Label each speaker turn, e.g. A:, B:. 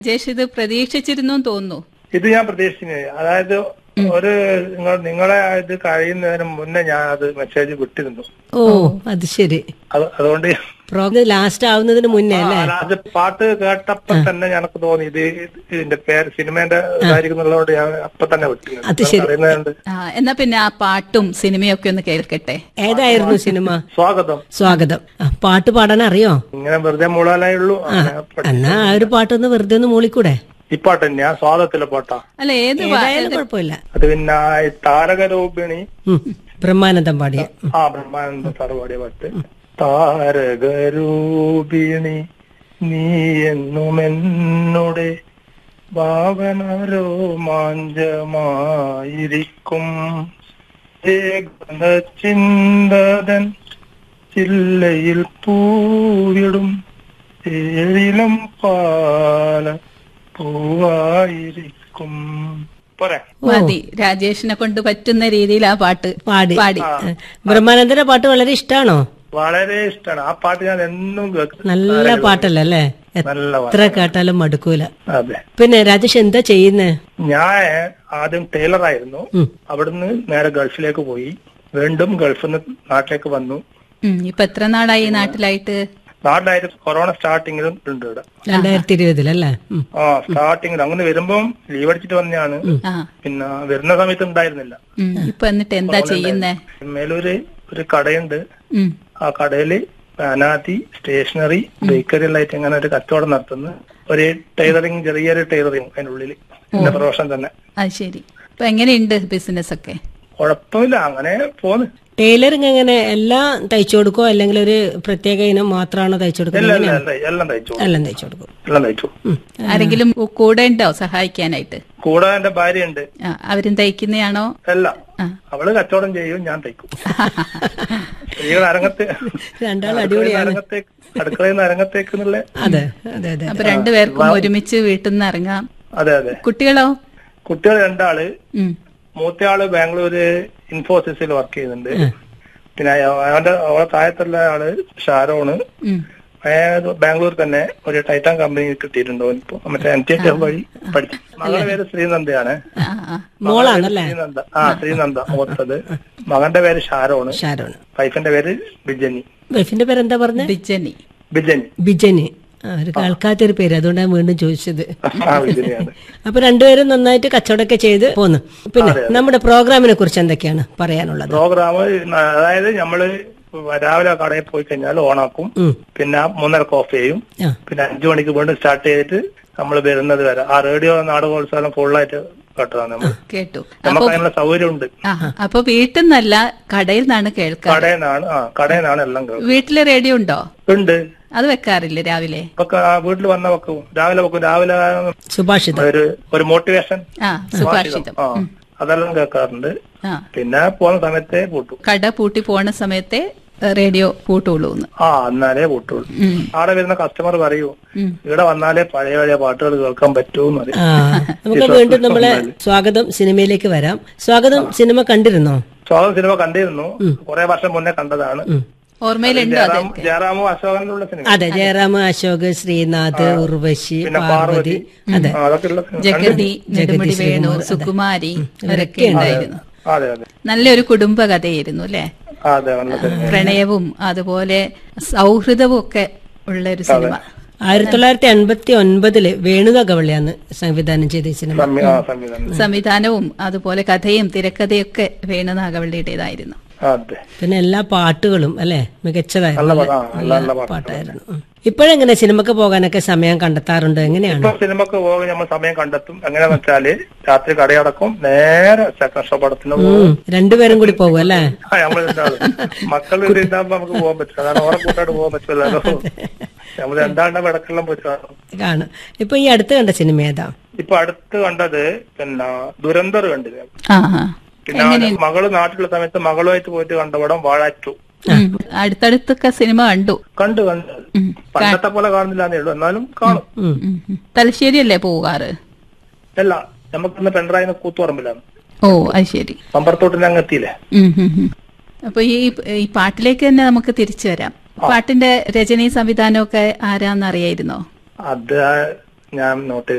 A: ജേഷ് ഇത് പ്രതീക്ഷിച്ചിരുന്നു തോന്നുന്നു
B: ഇത് ഞാൻ പ്രതീക്ഷിക്കുന്നത് അതായത് ഒരു നിങ്ങൾ നിങ്ങളെ ഇത് കഴിയുന്നതിന് മുന്നേ ഞാൻ അത് മെസ്സേജ് വിട്ടിരുന്നു
C: ഓ അത് ശരി
B: അത് അതുകൊണ്ട്
C: പ്രോഗ്രാം ലാസ്റ്റ് ആവുന്നതിന് മുന്നേ അല്ലേ
B: അത് പാട്ട് കേട്ടപ്പോ തന്നെ എനിക്ക് തോന്നി ഇത് ഇതിന്റെ പേര് സിനിമേന്റെ ഇതായിരിക്കുന്നുള്ളതുകൊണ്ട് ഞാൻ അപ്പൊ തന്നെ വിട്ടു
C: അത് ശരി.
B: അറിയുന്നതുകൊണ്ട്
A: ആ എന്നാ പിന്നെ ആ പാട്ടും സിനിമയും ഒക്കെ ഒന്ന് കേൾക്കട്ടെ
C: ഏതായിരുന്നു സിനിമ
B: സ്വാഗതം
C: സ്വാഗതം ആ, പാട്ട് പാടാൻ അറിയോ
B: ഇങ്ങനെ വെറുതെ മൂളാലേ ഉള്ളൂ അങ്ങനെ പഠി-
C: എന്നാ ആ ഒരു പാട്ടൊന്ന് വെറുതെ ഒന്ന് മൂളിക്കൂടെ
B: ഈ പാട്ട് തന്നെയാ സ്വാഗതത്തിലെ പാട്ടാ
A: അല്ല ഏത് പാ-
C: ഏതായാലും കുഴപ്പമില്ല
B: അത് പിന്നെ ഈ താരകരൂപിണി
C: ഉം. ബ്രഹ്മാനന്ദം പാടിയ
B: ആ ബ്രഹ്മാനന്ദ സാർ പാടിയ പാട്ട് താരകരൂപിണി നീ എന്നും എന്നോടെ ഭാവന രോമാഞ്ചമായിരിക്കും ഏകന ചിന്തതൻ ചില്ലയിൽ പൂവിടും ഏഴിലും പാല പൂവായിരിക്കും പോരെ
A: മതി രാജേഷിനെ കൊണ്ട് പറ്റുന്ന രീതിയിൽ ആ പാട്ട്
C: പാടി
A: പാടി
C: ആ. ബ്രഹ്മാനന്ദന്റെ പാട്ട് വളരെ ഇഷ്ടാണോ
B: വളരെ ഇഷ്ടമാണ് ആ പാട്ട് ഞാൻ എന്നും കേൾക്കും
C: നല്ല പാട്ടല്ലേ അല്ലേ
B: നല്ല പാട്ട്
C: എത്ര കേട്ടാലും മടുക്കൂല
B: അതെ
C: പിന്നെ രാജേഷ് എന്താ ചെയ്യുന്നേ
B: ഞാൻ ആദ്യം ടൈലറായിരുന്നു
C: ഉം.
B: അവിടുന്ന് നേരെ ഗൾഫിലേക്ക് പോയി വീണ്ടും ഗൾഫിൽ നിന്ന് നാട്ടിലേക്ക് വന്നു
A: ഉം, ഇപ്പൊ എത്ര നാളായി ഈ നാട്ടിലായിട്ട്
B: നാട്ടിലായിട്ട് കൊറോണ സ്റ്റാർട്ടിങ്ങിലും ഉണ്ട് ഇവിടെ
C: രണ്ടായിരത്തി ഇരുപതിലല്ലേ ഉം.
B: ആ സ്റ്റാർട്ടിങ്ങിൽ അങ്ങനെ വരുമ്പം ലീവ് അടിച്ചിട്ട് വന്നതാണ്
A: ആ
B: പിന്നെ വരുന്ന സമയത്ത് ഉണ്ടായിരുന്നില്ല
A: ഉം, ഇപ്പൊ എന്നിട്ട് എന്താ ചെയ്യുന്നേ
B: മേലൂര് ഒരു കടയുണ്ട്
A: ഉം,
B: ആ കടയില് അനാദി സ്റ്റേഷനറി ബേക്കറി എല്ലാം ആയിട്ട് അങ്ങനെ ഒരു കച്ചവടം നടത്തുന്നു ഒരു ടൈലറിങ് ചെറിയൊരു ടൈലറിങ് അതിന്റെ ഉള്ളിൽ എന്റെ പ്രൊഫഷൻ തന്നെ
A: അത് ശരി ഇപ്പൊ എങ്ങനെയുണ്ട് ബിസിനസ് ഒക്കെ
B: കുഴപ്പമില്ല അങ്ങനെ പോന്ന്
C: ടൈലറിങ് എങ്ങനെ എല്ലാം തയ്ച്ചു കൊടുക്കോ അല്ലെങ്കിൽ ഒരു പ്രത്യേക ഇനം മാത്രമാണോ തയ്ച്ചു കൊടുക്കുന്നത്
B: എല്ലാം എല്ലാം എല്ലാം തയ്ച്ചു
C: എല്ലാം തയ്ച്ചു കൊടുക്കും
B: എല്ലാം തയ്ച്ചു
C: ഉം.
A: ആരെങ്കിലും കൂടെ ഉണ്ടോ സഹായിക്കാനായിട്ട്
B: കൂടെ എന്റെ ഭാര്യയുണ്ട്
A: ആ, അവരും തയ്ക്കുന്നയാണോ
B: എല്ലാം
A: ആ.
B: അവള് കച്ചവടം ചെയ്യും ഞാൻ തയ്ക്കും സ്ത്രീകൾ അരങ്ങത്ത്
C: രണ്ടാൾ
B: അടുക്കളയിൽ നിന്ന് അരങ്ങത്തേക്ക് അടുക്കളയിൽ നിന്ന് അരങ്ങത്തേക്ക് എന്നുള്ള
C: അതെ അതെ അതെ
A: അപ്പൊ രണ്ടുപേർക്കും ഒരുമിച്ച് വീട്ടിൽ നിന്ന് ഇറങ്ങാം
B: അതെ അതെ
A: കുട്ടികളോ
B: കുട്ടികൾ രണ്ടാള്
A: ഉം,
B: മൂത്തയാള് ബാംഗ്ലൂര് ഇൻഫോസിസിൽ വർക്ക് ചെയ്യുന്നുണ്ട് പിന്നെ അവന്റെ അവളെ താഴത്തുള്ള ആള് ഷാരോണ്
A: ഉം.
B: അയാൾ ബാംഗ്ലൂർ തന്നെ ഒരു ടൈറ്റാൻ കമ്പനി കിട്ടിയിട്ടുണ്ടോ ഇപ്പൊ മറ്റേ എൻ ടി എച്ച് വഴി പഠിച്ചു മകളുടെ പേര് ശ്രീനന്ദയാണ്
A: ആ, ആ.
C: മോളാണല്ലേ
B: ശ്രീനന്ദ ആ ശ്രീനന്ദ മൂത്തത് മകന്റെ പേര് ഷാരോണ്
C: ഷാരോണ്
B: വൈഫിന്റെ പേര് ബിജനി
C: വൈഫിന്റെ പേരെന്താ പറഞ്ഞ
A: ബിജനി
B: ബിജനി
C: ബിജനി ആ, ഒരു കേൾക്കാത്തൊരു പേര് അതുകൊണ്ടാണ് വീണ്ടും ചോദിച്ചത്
B: ആ ബിജനിയാണ്
C: അപ്പൊ രണ്ടുപേരും നന്നായിട്ട് കച്ചവടമൊക്കെ ചെയ്ത് പോന്നു പിന്നെ നമ്മുടെ പ്രോഗ്രാമിനെ കുറിച്ച് എന്തൊക്കെയാണ് പറയാനുള്ളത്
B: പ്രോഗ്രാം അതായത് നമ്മള് രാവിലെ കടയിൽ പോയി കഴിഞ്ഞാൽ ഓണാക്കും
C: ഉം.
B: പിന്നെ മൂന്നരക്ക് ഓഫ് ചെയ്യും
C: ആ
B: പിന്നെ അഞ്ചു മണിക്ക് വീണ്ടും സ്റ്റാർട്ട് ചെയ്തിട്ട് നമ്മൾ വരുന്നത് വരെ ആ റേഡിയോ നാടകോത്സവം ഫുള്ളായിട്ട് കേട്ടതാണ് നമ്മൾ
A: കേട്ടു
B: നമുക്ക് അതിനുള്ള സൗകര്യമുണ്ട്
A: ആ അപ്പൊ വീട്ടിൽ നിന്നല്ല കടയിൽ നിന്നാണ് കേൾക്കുക
B: കടയിൽ നിന്നാണ് ആ കടയിൽ നിന്നാണ് എല്ലാം കേൾക്കുന്നത്
A: വീട്ടില് റേഡിയോ ഉണ്ടോ
B: ഉണ്ട്
A: അത് വെക്കാറില്ലേ രാവിലെ
B: ഇപ്പൊ വീട്ടിൽ വന്ന വെക്കും രാവിലെ വെക്കും രാവിലെ
C: സുഭാഷിതം
B: ഒരു ഒരു മോട്ടിവേഷൻ
A: ആ സുഭാഷിതം
B: ആ അതെല്ലാം കേൾക്കാറുണ്ട്
A: ആ
B: പിന്നെ പോകുന്ന സമയത്തെ പൂട്ടും
A: കട പൂട്ടി പോണ സമയത്തെ റേഡിയോ പൂട്ടുള്ളൂ എന്ന്
B: ആ എന്നാലേ പൂട്ടുള്ളൂ
A: ഉം.
B: അവിടെ വരുന്ന കസ്റ്റമർ പറയൂ
A: ഉം.
B: ഇവിടെ വന്നാലേ പഴയ പഴയ പാട്ടുകൾ കേൾക്കാൻ പറ്റൂന്ന് പറയും
C: ആ നമുക്ക് വീണ്ടും നമ്മളെ സ്വാഗതം സിനിമയിലേക്ക് വരാം സ്വാഗതം സിനിമ കണ്ടിരുന്നോ
B: സ്വാഗതം സിനിമ കണ്ടിരുന്നു കുറെ വർഷം മുന്നേ കണ്ടതാണ്
C: ഉം.
A: ഓർമ്മയിലുണ്ടോ അത്
B: ജയറാം ജയറാമും അശോകനുള്ള സിനിമ
C: അതെ ജയറാം അശോക് ശ്രീനാഥ് ഉർവശി
B: പിന്നെ
C: പാർവതി
B: പാർവതി
C: അതെ
B: ആ, അതൊക്കെയുള്ള സിനിമ
A: ജഗതി നെടുമുടി വേണു സുകുമാരി അവരൊക്കെ ഉണ്ടായിരുന്നു
B: അതെ അതെ
A: നല്ലൊരു കുടുംബ കഥയായിരുന്നു അല്ലെ
B: ആ, അതെ നല്ല സിനിമ
A: പ്രണയവും അതുപോലെ സൗഹൃദവും ഒക്കെ ഉള്ള ഒരു സിനിമ
C: ആയിരത്തി തൊള്ളായിരത്തി എൺപത്തി ഒൻപതില് വേണുതകവള്ളിയാണ് സംവിധാനം ചെയ്ത ഈ സിനിമ
B: സംവി- ആ, സംവിധാനം
A: സംവിധാനവും അതുപോലെ കഥയും തിരക്കഥയൊക്കെ വേണുനാഗവള്ളിയുടേതായിരുന്നു
B: അതെ
C: പിന്നെ എല്ലാ പാട്ടുകളും അല്ലെ മികച്ചതായിരുന്നു
B: നല്ല
C: അല്ലേ?
B: പാ- ആ, നല്ല നല്ല പാട്ട്
C: പാട്ടായിരുന്നു ഉം. ഇപ്പോഴെങ്ങനെ സിനിമക്ക് പോകാനൊക്കെ സമയം കണ്ടെത്താറുണ്ട് എങ്ങനെയാണ്
B: ഇപ്പൊ സിനിമക്ക് പോകും നമ്മൾ സമയം കണ്ടെത്തും എങ്ങനെയാന്ന് വെച്ചാല് രാത്രി കടയടക്കും നേരെ സെക്കൻഡ് ഷോ പടത്തിന് പോകും
C: ഉം. രണ്ടുപേരും കൂടി പോകും അല്ലേ
B: ആ, നമ്മള് രണ്ടാളും മക്കൾ ഇവിടെ ഉണ്ടാകുമ്പോ നമുക്ക് പോകാൻ പറ്റില്ല അതാണ് ഓറെ കൂട്ടായിട്ട് പോകാൻ പറ്റില്ലല്ലോ നമ്മൾ രണ്ടാളുടെ വിടക്കെല്ലാം പോയിട്ട് കാണും
C: കാണും ഇപ്പൊ ഈ അടുത്ത് കണ്ട സിനിമ ഏതാ
B: ഇപ്പൊ അടുത്ത് കണ്ടത് പിന്നെ ദുരന്തർ കണ്ടില്ല
A: ആ ആ.
B: പിന്നെ മകള് നാട്ടിലുള്ള സമയത്ത് മകളുമായിട്ട് പോയിട്ട് കണ്ട പടം വാഴാറ്റു
A: ഉം. അടുത്തടുത്തൊക്കെ സിനിമ കണ്ടു
B: കണ്ടു കണ്ടു
A: ഉം.
B: പണ്ടത്തെ പോലെ കാണുന്നില്ലാന്നേ ഉള്ളൂ എന്നാലും കാണും
C: ഉം.
A: ഉം, ഉം. തലശ്ശേരിയല്ലേ പോകാറ്
B: അല്ല നമുക്കിന്ന് പെൺറായിന്ന് കൂത്തുപറമ്പിലാണ്
A: ഓ അത് ശരി
B: പമ്പറത്തോട്ടിന് അങ്ങ് എത്തിയില്ലേ
A: ഉം, ഉം, ഉം. അപ്പൊ ഈ ഈ പാട്ടിലേക്ക് തന്നെ നമുക്ക് തിരിച്ചു വരാം പാട്ടിന്റെ രചനയും സംവിധാനവും ഒക്കെ ആരാന്ന് അറിയായിരുന്നോ
B: അത് ഞാൻ നോട്ട്